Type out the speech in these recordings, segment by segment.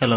hello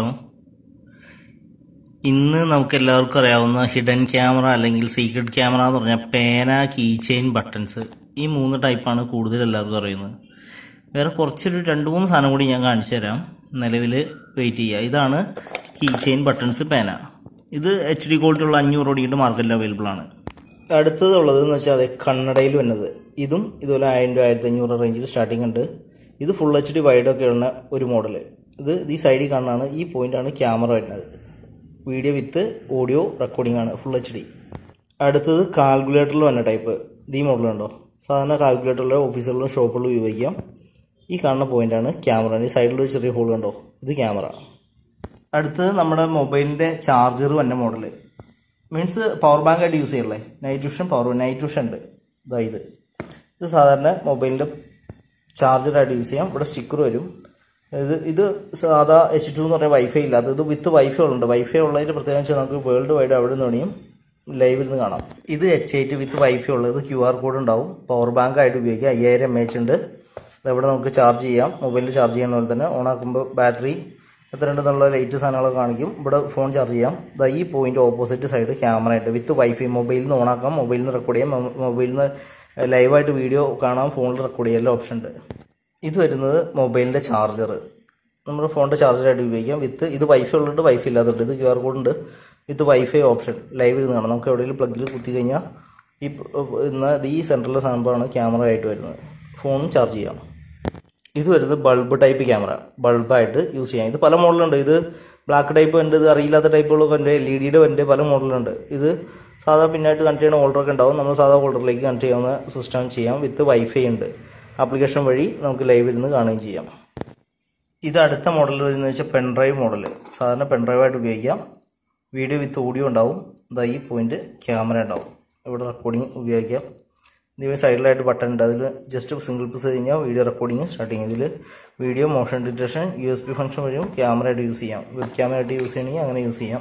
ഇന്ന് നമുക്ക് എല്ലാവർക്കും അറിയാവുന്ന ഹിഡൻ ക്യാമറ അല്ലെങ്കിൽ സീക്രട്ട് ക്യാമറ എന്ന് പറഞ്ഞാൽ പേന കീ ചെയിൻ ബട്ടൺസ് ഈ മൂന്ന് ടൈപ്പാണ് കൂടുതൽ എല്ലാവർക്കും അറിയുന്നത് വേറെ കുറച്ചൊരു രണ്ട് മൂന്ന് സാധനം കൂടി ഞാൻ കാണിച്ചു തരാം നിലവിൽ വെയിറ്റ് ചെയ്യുക ഇതാണ് കീ ചെയിൻ ബട്ടൺസ് പേന ഇത് എച്ച് ഡി ക്വാളിറ്റി ഉള്ള അഞ്ഞൂറ് ഓടിയിട്ട് മാർക്കറ്റിൽ അവൈലബിൾ ആണ് അടുത്തത് ഉള്ളത് എന്ന് വെച്ചാൽ അതെ കണ്ണടയിൽ വന്നത് ഇതും ഇതുപോലെ ആയിരം രൂപ ആയിരത്തി അഞ്ഞൂറ് റേഞ്ചിൽ സ്റ്റാർട്ടിംഗ് ഉണ്ട് ഇത് ഫുൾ എച്ച് ഡി വൈഡൊക്കെ ഉള്ള ഒരു മോഡൽ ഇത് ഈ സൈഡിൽ കാണുന്നതാണ് ഈ പോയിന്റാണ് ക്യാമറ വരുന്നത് വീഡിയോ വിത്ത് ഓഡിയോ റെക്കോർഡിംഗ് ആണ് ഫുൾ എച്ച് ഡി അടുത്തത് കാൽക്കുലേറ്ററിൽ വന്ന ടൈപ്പ് ഈ മോഡൽ ഉണ്ടോ സാധാരണ കാൽക്കുലേറ്ററിലെ ഓഫീസുകളിലും ഷോപ്പുകളിലും ഉപയോഗിക്കാം ഈ കാണുന്ന പോയിന്റാണ് ക്യാമറ ഈ സൈഡിലൊരു ചെറിയ ഹോൾ കണ്ടോ ഇത് ക്യാമറ അടുത്തത് നമ്മുടെ മൊബൈലിന്റെ ചാർജർ വന്ന മോഡൽ മീൻസ് പവർ ബാങ്ക് ആയിട്ട് യൂസ് ചെയ്യല്ലേ night vision power night vision ഉണ്ട് ഇതാ ഇത് ഇത് സാധാരണ മൊബൈലിന്റെ ചാർജറായിട്ട് യൂസ് ചെയ്യാം ഇവിടെ സ്റ്റിക്കർ വരും ഇത് ഇത് സാധാ എച്ച് ടു എന്ന് പറഞ്ഞാൽ വൈഫൈ ഇല്ലാത്ത ഇത് വിത്ത് വൈഫൈ ഉള്ളുണ്ട് വൈഫൈ ഉള്ളതിന്റെ പ്രത്യേകത വെച്ചാൽ നമുക്ക് വേൾഡ് വൈഡ് അവിടെ നിന്ന് വേണിയും ലൈവിൽ നിന്ന് കാണാം ഇത് എച്ച് എയ്റ്റ് വിത്ത് വൈഫൈ ഉള്ളത് ക്യു ആർ കോഡ് ഉണ്ടാവും പവർ ബാങ്ക് ആയിട്ട് ഉപയോഗിക്കാം അയ്യായിരം എം എച്ച് ഉണ്ട് ഇവിടെ നമുക്ക് ചാർജ് ചെയ്യാം മൊബൈലിൽ ചാർജ് ചെയ്യുന്ന പോലെ തന്നെ ഓൺ ആക്കുമ്പോൾ ബാറ്ററി എത്ര ഉണ്ടെന്നുള്ള ലൈറ്റ് സാധനങ്ങളൊക്കെ കാണിക്കും ഇവിടെ ഫോൺ ചാർജ് ചെയ്യാം ഇതാ ഈ പോയിന്റ് ഓപ്പോസിറ്റ് സൈഡ് ക്യാമറ ഉണ്ട് വിത്ത് വൈഫൈ മൊബൈലിൽ നിന്ന് ഓൺ ആക്കാം മൊബൈലിൽ നിന്ന് റെക്കോർഡ് ചെയ്യാം മൊബൈലിൽ നിന്ന് ലൈവായിട്ട് വീഡിയോ കാണാം ഫോണിൽ റെക്കോർഡ് ചെയ്യാൻ ഓപ്ഷൻ ഉണ്ട് ഇത് വരുന്നത് മൊബൈലിന്റെ ചാർജർ നമ്മുടെ ഫോണിന്റെ ചാർജറായിട്ട് ഉപയോഗിക്കാം വിത്ത് ഇത് വൈഫൈ ഉള്ളിട്ട് വൈഫൈ ഇല്ലാത്തതുണ്ട് ഇത് ക്യു ആർ കോഡ് ഉണ്ട് വിത്ത് വൈഫൈ ഓപ്ഷൻ ലൈവിൽ നിന്ന് കാണാം നമുക്ക് എവിടെയെങ്കിലും പ്ലഗിൽ കുത്തി കഴിഞ്ഞാൽ ഈ ഇന്ന് ഈ സെൻറ്ററിലെ സാധനമാണ് ക്യാമറ ആയിട്ട് വരുന്നത് ഫോണും ചാർജ് ചെയ്യാം ഇത് വരുന്നത് ബൾബ് ടൈപ്പ് ക്യാമറ ബൾബായിട്ട് യൂസ് ചെയ്യാം ഇത് പല മോഡലുണ്ട് ഇത് ബ്ലാക്ക് ടൈപ്പ് ഉണ്ട് ഇത് അറിയില്ലാത്ത ടൈപ്പുകളൊക്കെ ഉണ്ട് എൽ ഇ ഡിയുടെ ഉണ്ട് പല മോഡലുണ്ട് ഇത് സാധാ പിന്നായിട്ട് കണക്ട് ചെയ്യുന്ന ഹോൾഡറൊക്കെ ഉണ്ടാവും നമ്മൾ സാധാ ഹോൾഡറിലേക്ക് കണക്ട് ചെയ്യാവുന്ന സിസ്റ്റം ചെയ്യാം വിത്ത് വൈഫൈ ഉണ്ട് ആപ്ലിക്കേഷൻ വഴി നമുക്ക് ലൈവിൽ ഇരുന്ന് കാണുകയും ചെയ്യാം ഇത് അടുത്ത മോഡൽ വരുന്നത് വെച്ചാൽ പെൻഡ്രൈവ് മോഡൽ സാധാരണ പെൻഡ്രൈവായിട്ട് ഉപയോഗിക്കാം വീഡിയോ വിത്ത് ഓഡിയോ ഉണ്ടാവും ഇതാ ഈ പോയിന്റ് ക്യാമറ ഉണ്ടാവും ഇവിടെ റെക്കോർഡിംഗ് ഉപയോഗിക്കാം ഇതിന് സൈഡിലായിട്ട് ബട്ടൺ ഉണ്ട് അതിൽ ജസ്റ്റ് സിംഗിൾ പ്രസ് കഴിഞ്ഞാൽ വീഡിയോ റെക്കോർഡിംഗ് സ്റ്റാർട്ടിങ് ഇതിൽ video motion detection U S P function വഴിയും ക്യാമറ ആയിട്ട് യൂസ് ചെയ്യാം വെബ് ക്യാമറ ആയിട്ട് യൂസ് ചെയ്യണമെങ്കിൽ അങ്ങനെ യൂസ് ചെയ്യാം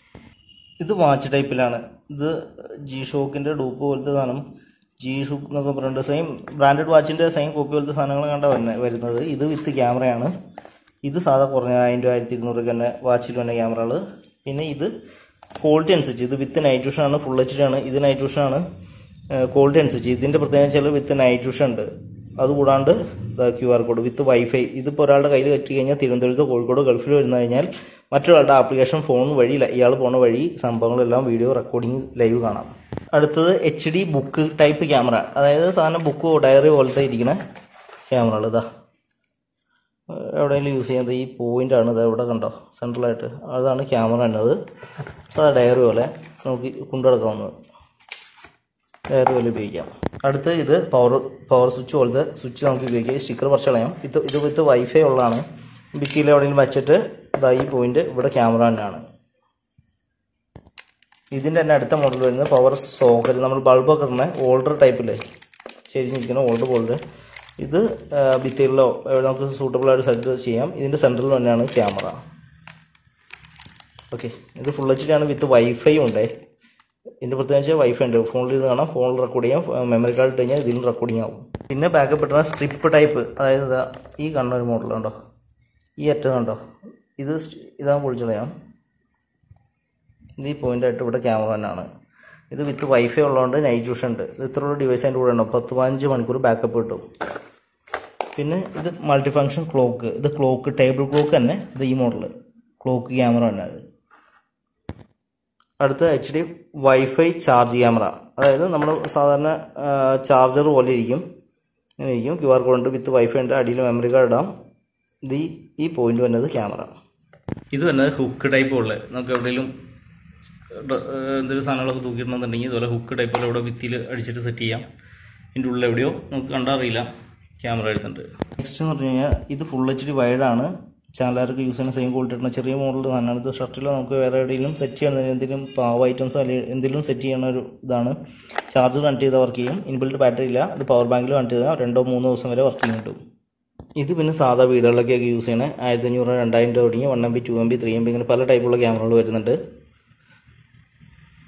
ഇത് വാച്ച് ടൈപ്പിലാണ് ഇത് ജി ഷോക്കിൻ്റെ ഡൂപ്പ് പോലത്തെ സാധനം ജി ഷോക്ക് എന്നൊക്കെ പറഞ്ഞിട്ട് സെയിം ബ്രാൻഡഡ് വാച്ചിൻ്റെ സെയിം കോപ്പി പോലത്തെ സാധനങ്ങൾ കണ്ട വരുന്നത് ഇത് വിത്ത് ക്യാമറയാണ് ഇത് സാധാ കുറഞ്ഞ ആയിരം രൂപ ആയിരത്തി ഇരുന്നൂറ് തന്നെ വാച്ചിൽ വന്ന ക്യാമറകൾ പിന്നെ ഇത് ക്വാളിറ്റി അനുസരിച്ച് ഇത് വിത്ത് നൈറ്റ് വിഷൻ ആണ് ഫുൾ എച്ച് ഡി ആണ് ഇത് നൈറ്റ് വിഷൻ ആണ് ക്വാളിറ്റി അനുസരിച്ച് ഇതിന്റെ പ്രത്യേകത വെച്ചാൽ വിത്ത് നൈറ്റ് വിഷൻ ഉണ്ട് അതുകൂടാണ്ട് Q R code with wifi ഇതിപ്പോൾ ഒരാളുടെ കയ്യിൽ കറ്റി കഴിഞ്ഞാൽ തിരുവനന്തപുരത്ത് കോഴിക്കോട് ഗൾഫിൽ വരുന്ന കഴിഞ്ഞാൽ മറ്റൊരാളുടെ ആപ്ലിക്കേഷൻ ഫോൺ വഴി ഇയാൾ പോണ വഴി സംഭവങ്ങളെല്ലാം വീഡിയോ റെക്കോർഡിംഗ് ലൈവ് കാണാം അടുത്തത് H D book type camera അതായത് സാധനം ബുക്ക് ഡയറി പോലത്തെ ഇരിക്കുന്ന ക്യാമറകൾ ഇതാ എവിടെയെങ്കിലും യൂസ് ചെയ്യുന്നത് ഈ പോയിന്റ് ആണ് ഇത് എവിടെ കണ്ടോ സെൻട്രലായിട്ട് അതാണ് ക്യാമറ എന്നത് സാധാ ഡയറി പോലെ നമുക്ക് കൊണ്ടുനടക്കാവുന്നത് ഡയറി പോലെ ഉപയോഗിക്കാം അടുത്ത് ഇത് പവർ പവർ സ്വിച്ച് പോലത്തെ സ്വിച്ച് നമുക്ക് ഉപയോഗിക്കാം സ്റ്റിക്കർ പറിച്ച് കളയാം ഇത് ഇത് വിത്ത് വൈഫൈ ഉള്ളതാണ് ഭിത്തിയിൽ എവിടെയെങ്കിലും വെച്ചിട്ട് ഇതാ ഈ പോയിന്റ് ഇവിടെ ക്യാമറ തന്നെയാണ് ഇതിൻ്റെ തന്നെ അടുത്ത മോഡൽ വരുന്നത് പവർ സോക്കറ്റ് നമ്മൾ ബൾബൊക്കെ ഇടുന്ന ഓൾഡർ ടൈപ്പില്ലേ ചെരിഞ്ഞിരിക്കുന്ന ഓൾഡർ ബോൾഡ് ഇത് ഭിത്തികളിലോ നമുക്ക് സൂട്ടബിൾ ആയിട്ട് സെറ്റ് ചെയ്യാം ഇതിൻ്റെ സെൻറ്ററിൽ തന്നെയാണ് ക്യാമറ ഓക്കെ ഇത് ഫുൾ എച്ച് ഡി ആണ് വിത്ത് വൈഫൈ ഉണ്ടേ ഇതിൻ്റെ പ്രത്യേകം വെച്ചാൽ വൈഫൈ ഉണ്ട് ഫോണിൽ ഇത് കാണാം ഫോണിൽ റെക്കോർഡ് ചെയ്യാം മെമ്മറി കാർഡ് ഇട്ട് കഴിഞ്ഞാൽ ഇതിലും റെക്കോർഡിംഗ് ആവും പിന്നെ ബാക്കപ്പ് ഇട്ടുന്ന സ്ട്രിപ്പ് ടൈപ്പ് അതായത് ഇതാ ഈ കാണുന്ന ഒരു മോഡൽ കണ്ടോ ഈ അറ്റം കണ്ടോ ഇത് ഇതാ പൊളിച്ചളയാം ഇത് ഈ പോയിൻ്റായിട്ട് ഇവിടെ ക്യാമറ തന്നെയാണ് ഇത് വിത്ത് വൈഫൈ ഉള്ളതുകൊണ്ട് നൈറ്റ് വിഷൻ ഉണ്ട് ഇത് ഇത്രയുള്ള ഡിവൈസ് അതിൻ്റെ കൂടെ ഉണ്ടാവും പത്ത് പതിനഞ്ച് മണിക്കൂർ ബാക്കപ്പ് കിട്ടും പിന്നെ ഇത് മൾട്ടി ഫങ്ഷൻ ക്ലോക്ക് ഇത് ക്ലോക്ക് ടേബിൾ ക്ലോക്ക് തന്നെ ഇത് ഈ മോഡൽ ക്ലോക്ക് ക്യാമറ തന്നെ അത് അടുത്ത H D wifi charge camera അതായത് നമ്മൾ സാധാരണ ചാർജർ പോലെ ഇരിക്കും ഇങ്ങനെ ഇരിക്കും ക്യു ആർ കോഡ് ഉണ്ട് വിത്ത് വൈഫൈ ഉണ്ട് അടിയിൽ മെമ്മറി കാർഡ് ഇടാം ഇത് ഈ പോയിന്റ് വരുന്നത് ക്യാമറ ഇത് വരുന്നത് ഹുക്ക് ടൈപ്പ് ഉള്ളത് നമുക്ക് എവിടെയെങ്കിലും എന്തെങ്കിലും സാധനങ്ങളൊക്കെ തൂക്കിയിടണമെന്നുണ്ടെങ്കിൽ ഇതുപോലെ ഹുക്ക് ടൈപ്പിൽ ഇവിടെ ഭിത്തിയിൽ അടിച്ചിട്ട് സെറ്റ് ചെയ്യാം ഇതിൻ്റെ ഉള്ളിൽ എവിടെയോ നമുക്ക് കണ്ടറിയില്ല ക്യാമറ എടുത്തിട്ടുണ്ട് നെക്സ്റ്റ് എന്ന് പറഞ്ഞു കഴിഞ്ഞാൽ ഇത് ഫുൾ എച്ച് ഡി വൈഡാണ് ചാനലുകാർക്ക് യൂസ് ചെയ്യുന്ന സെയിം ക്വാളിറ്റി ഉള്ള ചെറിയ മോഡൽ സാധനമാണ് ഇത് ഷർട്ടിലോ നമുക്ക് വേറെ എവിടെയെങ്കിലും സെറ്റ് ചെയ്യണം എന്തെങ്കിലും പാവ ഐറ്റംസോ അല്ലെങ്കിൽ എന്തെങ്കിലും സെറ്റ് ചെയ്യണ ഒരു ഇതാണ് ചാർജർ കണക്ട് ചെയ്താൽ വർക്ക് ചെയ്യും ഇൻബിൽറ്റ് ബാറ്ററി ഇല്ല ഇത് പവർ ബാങ്കിൽ കണക്ട് ചെയ്താൽ രണ്ടോ മൂന്നോ ദിവസം വരെ വർക്ക് ചെയ്യും കിട്ടും ഇത് പിന്നെ സാധാ വീടുകളിലൊക്കെ യൂസ് ചെയ്യണേ ആയിരത്തി അഞ്ഞൂറ് രണ്ടായിരം രൂപ തുടങ്ങി one M B two M B three M B ഇങ്ങനെ പല ടൈപ്പുള്ള ക്യാമറകൾ വരുന്നുണ്ട്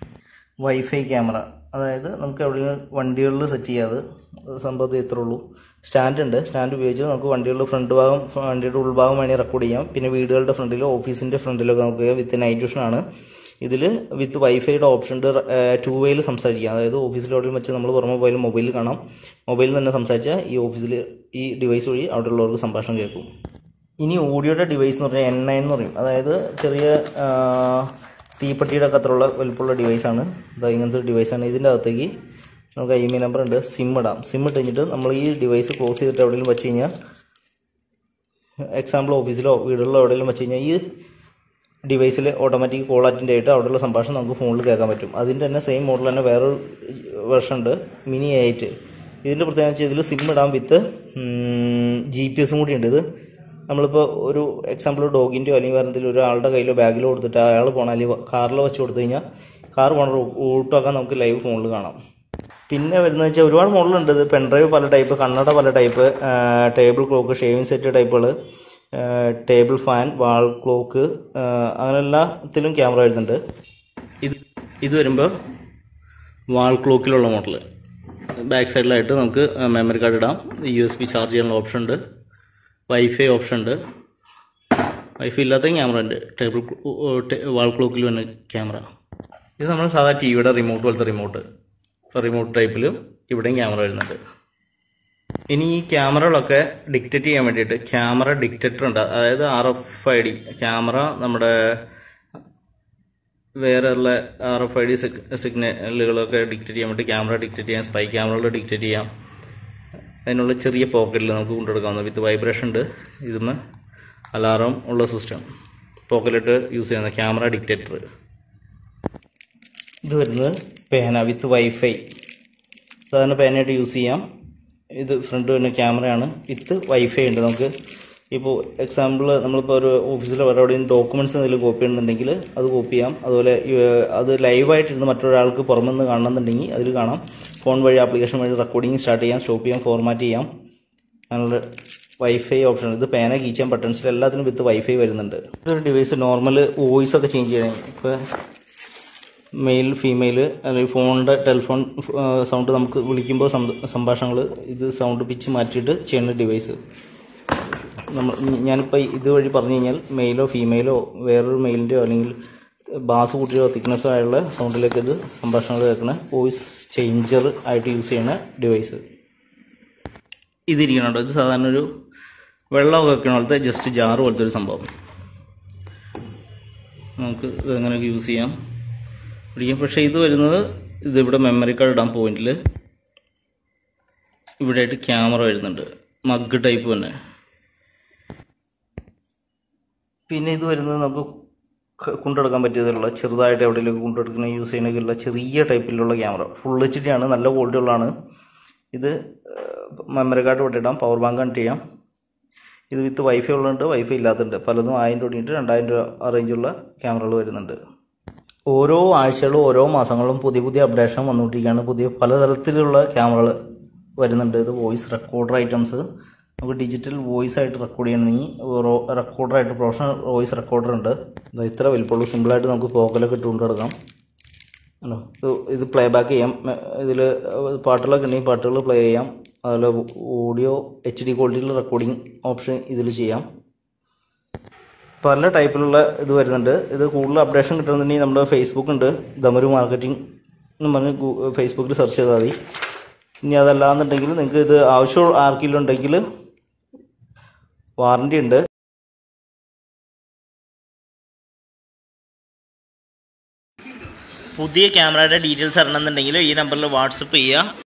വൈഫൈ ക്യാമറ അതായത് നമുക്ക് എവിടെയെങ്കിലും വണ്ടികളിൽ സെറ്റ് ചെയ്യാതെ സംഭവത്തിൽ ഇത്രേ ഉള്ളൂ സ്റ്റാൻഡ് ഉണ്ട് സ്റ്റാൻഡ് ഉപയോഗിച്ച് നമുക്ക് വണ്ടികളുടെ ഫ്രണ്ട് ഭാഗം വണ്ടിയുടെ ഉൾഭാഗം വേണമെങ്കിൽ റെക്കോർഡ് ചെയ്യാം പിന്നെ വീടുകളുടെ ഫ്രണ്ടിലോ ഓഫീസിൻ്റെ ഫ്രണ്ടിലൊക്കെ നമുക്ക് വിത്ത് നൈറ്റ് വിഷൻ ആണ് ഇതിൽ വിത്ത് വൈഫൈയുടെ ഓപ്ഷൻ ഉണ്ട് ടു വേയിൽ സംസാരിക്കാം അതായത് ഓഫീസിൽ എവിടെയും വെച്ച് നമ്മൾ പുറമെ പോയാലും മൊബൈലിൽ കാണാം മൊബൈലിൽ തന്നെ സംസാരിച്ചാൽ ഈ ഓഫീസിൽ ഈ ഡിവൈസ് വഴി അവിടെയുള്ളവർക്ക് സംഭാഷണം കേൾക്കും ഇനി ഓഡിയോയുടെ ഡിവൈസ് എന്ന് പറഞ്ഞാൽ എൻ നയൻ എന്ന് പറയും അതായത് ചെറിയ ആ, തീപ്പെട്ടിയുടെ ഒക്കെ അത്രയുള്ള വലുപ്പമുള്ള ഡിവൈസാണ് ഇതാ ഇങ്ങനത്തെ ഒരു ഡിവൈസാണ് ഇതിൻ്റെ അകത്തേക്ക് നമുക്ക് ഐ എം ഐ നമ്പർ ഉണ്ട് സിം ഇടാം സിം ഇട്ട് കഴിഞ്ഞിട്ട് നമ്മൾ ഈ ഡിവൈസ് ക്ലോസ് ചെയ്തിട്ട് എവിടെയെങ്കിലും വെച്ച് കഴിഞ്ഞാൽ എക്സാമ്പിൾ ഓഫീസിലോ വീടുകളിലോ എവിടെയെങ്കിലും വെച്ച് കഴിഞ്ഞാൽ ഈ ഡിവൈസിൽ ഓട്ടോമാറ്റിക് കോൾ അറ്റൻഡ് ആയിട്ട് അവിടെയുള്ള സംഭാഷണം നമുക്ക് ഫോണിൽ കേൾക്കാൻ പറ്റും അതിൻ്റെ തന്നെ സെയിം മോഡൽ തന്നെ വേറൊരു വെർഷൻ ഉണ്ട് മിനി എയ്റ്റ് ഇതിൻ്റെ പ്രത്യേകത വെച്ചാൽ ഇതിൽ സിം ഇടാൻ വിത്ത് ജി പി എസും കൂടി ഉണ്ട് ഇത് നമ്മളിപ്പോൾ ഒരു എക്സാമ്പിൾ ഡോഗിൻ്റെയോ അല്ലെങ്കിൽ വേറെ എന്തെങ്കിലും ഒരാളുടെ കയ്യിലോ ബാഗിലോ കൊടുത്തിട്ട് അയാൾ പോകണം അല്ലെങ്കിൽ കാറിലോ വെച്ച് കൊടുത്തു കഴിഞ്ഞാൽ കാർ പോണ റൂട്ടൊക്കെ നമുക്ക് ലൈവ് ഫോണിൽ കാണാം പിന്നെ വരുന്നത് വെച്ചാൽ ഒരുപാട് മോഡലുണ്ട് ഇത് പെൻഡ്രൈവ് പല ടൈപ്പ് കണ്ണട പല type table clock shaving set ടൈപ്പുകൾ ടേബിൾ ഫാൻ വാൾ ക്ലോക്ക് അങ്ങനെ എല്ലാത്തിലും ക്യാമറ വരുന്നുണ്ട് ഇത് ഇത് വരുമ്പോൾ വാൾ ക്ലോക്കിലുള്ള മോഡൽ ബാക്ക് സൈഡിലായിട്ട് നമുക്ക് മെമ്മറി കാർഡ് ഇടാം യു എസ് ബി ചാർജ് ചെയ്യാനുള്ള ഓപ്ഷൻ ഉണ്ട് വൈഫൈ ഓപ്ഷൻ ഉണ്ട് വൈഫൈ ഇല്ലാത്ത ക്യാമറ ഉണ്ട് ടേബിൾ വാൾ ക്ലോക്കിൽ തന്നെ ക്യാമറ ഇത് നമ്മൾ സാധാ ടി വിയുടെ റിമോട്ട് പോലത്തെ റിമോട്ട് റിമോട്ട് ടൈപ്പിലും ഇവിടെയും ക്യാമറ വരുന്നുണ്ട് ഇനി ഈ ക്യാമറകളൊക്കെ ഡിക്റ്റേറ്റ് ചെയ്യാൻ വേണ്ടിയിട്ട് ക്യാമറ ഡിക്റ്റേറ്റർ ഉണ്ട് അതായത് R F I D camera നമ്മുടെ വേറെ ഉള്ള ആർ എഫ് ഐ ഡി സിഗ്നലുകളൊക്കെ ഡിക്റ്റേറ്റ് ചെയ്യാൻ വേണ്ടി ക്യാമറ ഡിക്റ്റേറ്റ് ചെയ്യാം സ്പൈ ക്യാമറകൾ ഡിക്റ്റേറ്റ് ചെയ്യാം അതിനുള്ള ചെറിയ പോക്കറ്റിൽ നമുക്ക് കൊണ്ടുകൊടുക്കാവുന്ന വിത്ത് വൈബ്രേഷൻ ഉണ്ട് ഇതുമ്മ അലാറം ഉള്ള സിസ്റ്റം പോക്കറ്റിലിട്ട് യൂസ് ചെയ്യുന്ന ക്യാമറ ഡിക്റ്റേറ്റർ ഇത് വരുന്നത് പേന വിത്ത് വൈഫൈ സാധാരണ പേനയായിട്ട് യൂസ് ചെയ്യാം ഇത് ഫ്രണ്ട് വരുന്ന ക്യാമറയാണ് വിത്ത് വൈഫൈ ഉണ്ട് നമുക്ക് ഇപ്പോൾ എക്സാമ്പിൾ നമ്മളിപ്പോൾ ഒരു ഓഫീസിലോ വേറെ എവിടെയും ഡോക്യുമെന്റ്സ് എന്തെങ്കിലും കോപ്പി ചെയ്യുന്നുണ്ടെങ്കിൽ അത് കോപ്പി ചെയ്യാം അതുപോലെ ഏഹ്, അത് ലൈവായിട്ടിരുന്ന് മറ്റൊരാൾക്ക് പുറമെ നിന്ന് കാണണമെന്നുണ്ടെങ്കിൽ അതിൽ കാണാം ഫോൺ വഴി ആപ്ലിക്കേഷൻ വഴി റെക്കോർഡിംഗ് സ്റ്റാർട്ട് ചെയ്യാം സ്റ്റോപ്പ് ചെയ്യാം ഫോർമാറ്റ് ചെയ്യാം അങ്ങനെയുള്ള വൈഫൈ ഓപ്ഷൻ ഇത് പേന കീച്ചാൻ ബട്ടൺസിൽ എല്ലാത്തിനും വിത്ത് വൈഫൈ വരുന്നുണ്ട് ഇതൊരു ഡിവൈസ് നോർമൽ വോയിസ് ഒക്കെ ചേഞ്ച് ചെയ്യണം ഇപ്പോൾ മെയിൽ ഫീമെയിൽ അല്ലെങ്കിൽ ഫോണിൻ്റെ ടെലിഫോൺ സൗണ്ട് നമുക്ക് വിളിക്കുമ്പോൾ സംഭാഷണങ്ങൾ ഇത് സൗണ്ട് പിച്ച് മാറ്റിയിട്ട് ചെയ്യുന്ന ഡിവൈസ് നമ്മൾ ഞാനിപ്പോൾ ഇതുവഴി പറഞ്ഞു കഴിഞ്ഞാൽ മെയിലോ ഫീമെയിലോ വേറൊരു മെയിലിൻ്റെയോ അല്ലെങ്കിൽ ബാസ് കൂട്ടിയോ തിക്നെസ്സോ ആയുള്ള സൗണ്ടിലേക്ക് ഇത് സംഭാഷണങ്ങൾ കേൾക്കുന്ന വോയിസ് ചേഞ്ചർ ആയിട്ട് യൂസ് ചെയ്യുന്ന ഡിവൈസ് ഇതിരിക്കണുണ്ടോ ഇത് സാധാരണ ഒരു വെള്ളമൊക്കെ വെക്കണ പോലത്തെ ജസ്റ്റ് ജാറ് പോലത്തെ ഒരു സംഭവം നമുക്ക് ഇത് എങ്ങനെയൊക്കെ യൂസ് ചെയ്യാം പിടിക്കാം പക്ഷേ ഇത് വരുന്നത് ഇതിവിടെ മെമ്മറി കാർഡ് ഇടാൻ പോയിന്റിൽ ഇവിടെ ആയിട്ട് ക്യാമറ വരുന്നുണ്ട് മഗ് ടൈപ്പ് തന്നെ പിന്നെ ഇത് വരുന്നത് നമുക്ക് ക- കൊണ്ടുനടക്കാൻ പറ്റിയതുള്ള ചെറുതായിട്ട് എവിടെയെങ്കിലും കൊണ്ടുനടക്കുന്ന യൂസ് ചെയ്യുന്നതിനുള്ള ചെറിയ ടൈപ്പിലുള്ള ക്യാമറ ഫുൾ എച്ച് ഡി ആണ് നല്ല ക്വാളിറ്റി ഉള്ളതാണ് ഇത് മെമ്മറി കാർഡ് വിട്ടിടാം പവർ ബാങ്ക് കണക്ട് ചെയ്യാം ഇത് വിത്ത് വൈഫൈ ഉള്ളതുണ്ട് വൈഫൈ ഇല്ലാത്തതുണ്ട് പലതും ആയിരം തുടങ്ങിയിട്ട് രണ്ടായിരം രൂപ ആ റേഞ്ചുള്ള ക്യാമറകൾ വരുന്നുണ്ട് ഓരോ ആഴ്ചകളും ഓരോ മാസങ്ങളും പുതിയ പുതിയ അപ്ഡേഷൻ വന്നുകൊണ്ടിരിക്കുകയാണ് പുതിയ പലതരത്തിലുള്ള ക്യാമറകൾ വരുന്നുണ്ട് ഇത് വോയിസ് റെക്കോർഡർ ഐറ്റംസ് നമുക്ക് ഡിജിറ്റൽ വോയിസ് ആയിട്ട് റെക്കോർഡ് ചെയ്യണമെങ്കിൽ റെക്കോർഡർ ആയിട്ട് പ്രൊഫഷണൽ വോയിസ് റെക്കോർഡർ ഉണ്ട് ഇത് ഇത്ര വലിപ്പമുള്ളൂ സിമ്പിളായിട്ട് നമുക്ക് പോക്കലൊക്കെ ഇട്ടുകൊണ്ട് കിടക്കാം ഹലോ ഇത് ഇത് പ്ലേ ബാക്ക് ചെയ്യാം ഇതിൽ പാട്ടുകളൊക്കെ ഉണ്ടെങ്കിൽ പാട്ടുകൾ പ്ലേ ചെയ്യാം അതുപോലെ ഓഡിയോ എച്ച് ഡി ക്വാളിറ്റിയിൽ റെക്കോർഡിംഗ് ഓപ്ഷൻ ഇതിൽ ചെയ്യാം പല ടൈപ്പിലുള്ള ഇത് വരുന്നുണ്ട് ഇത് കൂടുതൽ അപ്ഡേഷൻ കിട്ടണമെന്നുണ്ടെങ്കിൽ നമ്മുടെ ഫേസ്ബുക്ക് ഉണ്ട് ദമരു മാർക്കറ്റിംഗ് എന്ന് പറഞ്ഞ് ഫേസ്ബുക്കിൽ സെർച്ച് ചെയ്താൽ മതി ഇനി അതല്ലാന്നുണ്ടെങ്കിൽ നിങ്ങൾക്ക് ഇത് ആവശ്യം ആർക്കെങ്കിലും ഉണ്ടെങ്കിൽ വാറണ്ടി ഉണ്ട് പുതിയ ക്യാമറയുടെ ഡീറ്റെയിൽസ് അറിയണമെന്നുണ്ടെങ്കിൽ ഈ നമ്പറിൽ വാട്സപ്പ് ചെയ്യുക